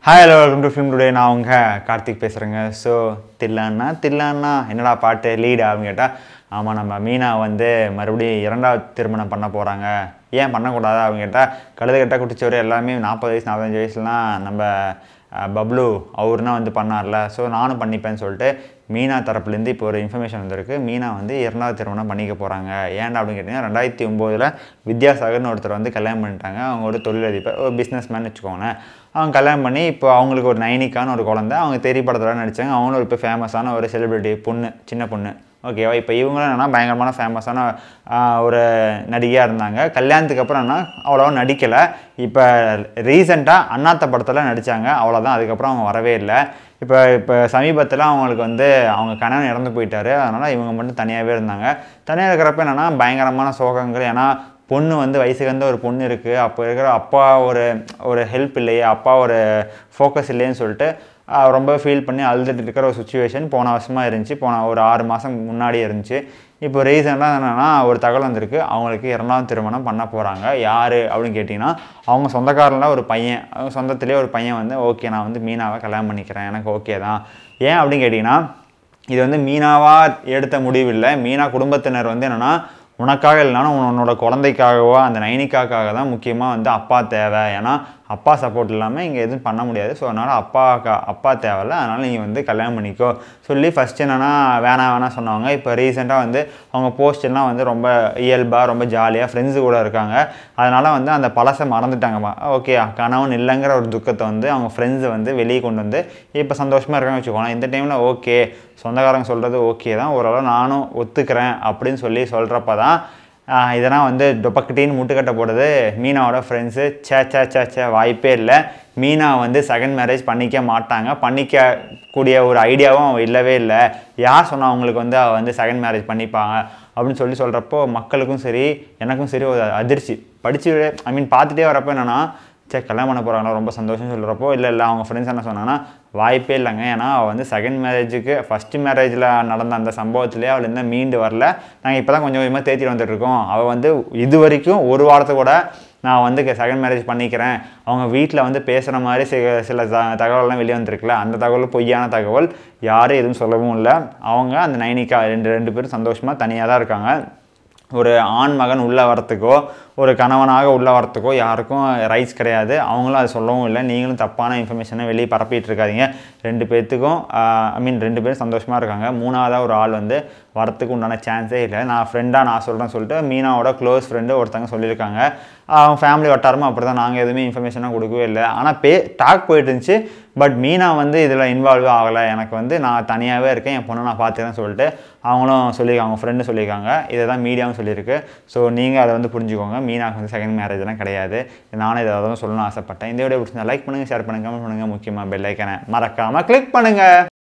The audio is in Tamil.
hi hello welcome to film today நான் உங்க கார்த்திக் பேசுகிறேங்க ஸோ தில்லான்னா தில்லான்னா என்னடா பாட்டு லீடு அப்படின்னு கேட்டால் ஆமாம் நம்ம மீனா வந்து மறுபடியும் இரண்டாவது திருமணம் பண்ண போகிறாங்க ஏன் பண்ணக்கூடாதா அப்படின்னு கேட்டால் கழுது கட்ட குட்டிச்சவர் எல்லாமே நாற்பது வயசு நாற்பத்தஞ்சு வயசுலாம் நம்ம அஹ், பப்ளு அவர்னா வந்து பண்ணார்ல ஸோ நானும் பண்ணிப்பேன்னு சொல்லிட்டு மீனா தரப்புலேருந்து இப்போ ஒரு இன்ஃபர்மேஷன் வந்திருக்கு மீனா வந்து இரண்டாவது திருமணம் பண்ணிக்க போகிறாங்க ஏன்டா அப்படின்னு கேட்டிங்கன்னா ரெண்டாயிரத்தி ஒம்போதில் வித்யாசாகர்னு ஒருத்தர் வந்து கல்யாணம் பண்ணிட்டாங்க அவங்க ஒரு தொழிலதிபர் ஒரு பிஸ்னஸ் மேன் வச்சுக்கோங்களேன் அவங்க கல்யாணம் பண்ணி இப்போ அவங்களுக்கு ஒரு நைனிக்கான ஒரு குழந்தை அவங்க தெரிய படத்தில் நடித்தாங்க அவங்களும் ஒரு இப்போ ஃபேமஸான ஒரு செலிபிரிட்டி பொண்ணு சின்ன பொண்ணு ஓகேவா இப்போ இவங்களும் என்னன்னா பயங்கரமான ஃபேமஸான ஒரு நடிகையாக இருந்தாங்க கல்யாணத்துக்கு அப்புறம் என்ன அவ்வளோவா நடிக்கலை இப்போ ரீசெண்டாக அண்ணாத்த படத்தில் நடித்தாங்க அவ்வளோதான் அதுக்கப்புறம் அவங்க வரவே இல்லை இப்போ இப்போ சமீபத்தில் அவங்களுக்கு வந்து அவங்க கணவன் இறந்து போயிட்டாரு அதனால் இவங்க மட்டும் தனியாகவே இருந்தாங்க தனியாக இருக்கிறப்ப என்னென்னா பயங்கரமான சோகங்கள் ஏன்னா பொண்ணு வந்து வயசுக்கு வந்து ஒரு பொண்ணு இருக்குது அப்போ இருக்கிற அப்பா ஒரு ஒரு ஹெல்ப் இல்லையே அப்பா ஒரு ஃபோக்கஸ் இல்லையேன்னு சொல்லிட்டு ஆஹ் ரொம்ப ஃபீல் பண்ணி அழுதுட்டு இருக்கிற ஒரு சுச்சுவேஷன் போன வருஷமாக இருந்துச்சு போன ஒரு ஆறு மாதம் முன்னாடி இருந்துச்சு இப்போ ரீசெண்டாக என்னென்னா ஒரு தகவல் வந்திருக்கு அவங்களுக்கு இரண்டாவது திருமணம் பண்ண போகிறாங்க யார் அப்படின்னு கேட்டிங்கன்னா அவங்க சொந்தக்காரில் ஒரு பையன் அவங்க சொந்தத்திலே ஒரு பையன் வந்து ஓகே நான் வந்து மீனாவை கல்யாணம் பண்ணிக்கிறேன் எனக்கு ஓகே தான் ஏன் அப்படின்னு கேட்டிங்கன்னா இது வந்து மீனாவாக எடுத்த முடிவு இல்லை மீனா குடும்பத்தினர் வந்து என்னென்னா உனக்காக இல்லைனாலும் உன்னோட குழந்தைக்காகவோ அந்த நைனிக்காக்காக தான் முக்கியமாக வந்து அப்பா தேவை ஏன்னா அப்பா சப்போர்ட் இல்லாமல் இங்கே எதுவும் பண்ண முடியாது ஸோ அதனால் அப்பா அப்பா தேவையில்ல அதனால் நீங்கள் வந்து கல்யாணம் பண்ணிக்கோ சொல்லி ஃபஸ்ட் என்னென்னா வேணாம் வேணாம் சொன்னவங்க இப்போ ரீசெண்டாக வந்து அவங்க போஸ்ட் எல்லாம் வந்து ரொம்ப இயல்பாக ரொம்ப ஜாலியாக ஃப்ரெண்ட்ஸு கூட இருக்காங்க அதனால் வந்து அந்த பழசை மறந்துட்டாங்கம்மா ஓகே கணவன் இல்லைங்கிற ஒரு துக்கத்தை வந்து அவங்க ஃப்ரெண்ட்ஸை வந்து வெளியே கொண்டு வந்து இப்போ சந்தோஷமாக இருக்காங்க வச்சுக்கோங்களேன் இந்த டைமில் ஓகே சொந்தக்காரங்க சொல்கிறது ஓகே தான் ஓரளவு நானும் ஒத்துக்கிறேன் அப்படின்னு சொல்லி சொல்கிறப்ப தான் ஆஹ் இதெல்லாம் வந்து டொப்பக்கிட்டின்னு முட்டுக்கட்டை போடுறது மீனாவோட ஃப்ரெண்ட்ஸு சே சே சே சே வாய்ப்பே இல்லை மீனா வந்து செகண்ட் மேரேஜ் பண்ணிக்க மாட்டாங்க பண்ணிக்க கூடிய ஒரு ஐடியாவும் அவ இல்லவே இல்லை யார் சொன்னா அவங்களுக்கு வந்து அவள் வந்து செகண்ட் மேரேஜ் பண்ணிப்பாங்க அப்படின்னு சொல்லி சொல்கிறப்போ மக்களுக்கும் சரி எனக்கும் சரி ஒரு அதிர்ச்சி படித்து ஐ மீன் பார்த்துட்டே வரப்போ என்னென்னா சே கல்யாணம் பண்ண போகிறாங்களா ரொம்ப சந்தோஷம் சொல்கிறப்போ இல்லை இல்லை அவங்க ஃப்ரெண்ட்ஸ் என்ன சொன்னாங்கன்னா வாய்ப்பே இல்லைங்க ஏன்னா அவள் வந்து செகண்ட் மேரேஜுக்கு ஃபஸ்ட்டு மேரேஜில் நடந்த அந்த சம்பவத்திலே அவள் இன்னும் மீண்டு வரல நாங்கள் இப்போ தான் கொஞ்சம் கொஞ்சமாக தேத்திட்டு வந்துட்டுருக்கோம் அவள் வந்து இது வரைக்கும் ஒரு வாரத்தை கூட நான் வந்து செகண்ட் மேரேஜ் பண்ணிக்கிறேன் அவங்க வீட்டில் வந்து பேசுகிற மாதிரி சில சில த- தகவல்லாம் வெளியே வந்திருக்குல்ல அந்த தகவல் பொய்யான தகவல் யாரும் எதுவும் சொல்லவும் இல்லை அவங்க அந்த நைனிக்கா ரெண்டு ரெண்டு பேரும் சந்தோஷமாக தனியாக தான் இருக்காங்க ஒரு ஆண் மகன் உள்ளே வரத்துக்கோ ஒரு கணவனாக உள்ளே வரத்துக்கோ யாருக்கும் ரைட்ஸ் கிடையாது அவங்களும் அதை சொல்லவும் இல்லை நீங்களும் தப்பான இன்ஃபர்மேஷனை வெளியே பரப்பிட்டு இருக்காதீங்க ரெண்டு பேர்த்துக்கும் ஐ மீன் ரெண்டு பேரும் சந்தோஷமாக இருக்காங்க மூணாவதாக ஒரு ஆள் வந்து வரத்துக்கு உண்டான சான்ஸே இல்லை நான் ஃப்ரெண்டாக நான் சொல்கிறேன்னு சொல்லிட்டு மீனாவோட க்ளோஸ் ஃப்ரெண்டு ஒருத்தங்க சொல்லியிருக்காங்க அவங்க ஃபேமிலி வட்டாரமும் அப்படி தான் நாங்கள் எதுவுமே இன்ஃபர்மேஷனாக கொடுக்கவே இல்லை ஆனால் பே டாக் போயிட்டு இருந்துச்சு பட் மீனா வந்து இதில் இன்வால்வ் ஆகலை எனக்கு வந்து நான் தனியாகவே இருக்கேன் என் பொண்ணை நான் பார்த்துக்கிறேன்னு சொல்லிட்டு அவங்களும் சொல்லியிருக்காங்க அவங்க ஃப்ரெண்டு சொல்லியிருக்காங்க இதை தான் மீடியாவும் சொல்லியிருக்கு ஸோ நீங்கள் அதை வந்து புரிஞ்சுக்கோங்க மீனாக்கு வந்து செகண்ட் மேரேஜ்லாம் கிடையாது நானும் இதை தான் சொல்லணும்னு ஆசைப்பட்டேன் இந்த வீடியோ பிடிச்சிருந்தா லைக் பண்ணுங்கள் ஷேர் பண்ணுங்கள் கமெண்ட் பண்ணுங்கள் முக்கியமாக பெல் ஐக்கனை மறக்காமல் கிளிக் பண்ணுங்கள்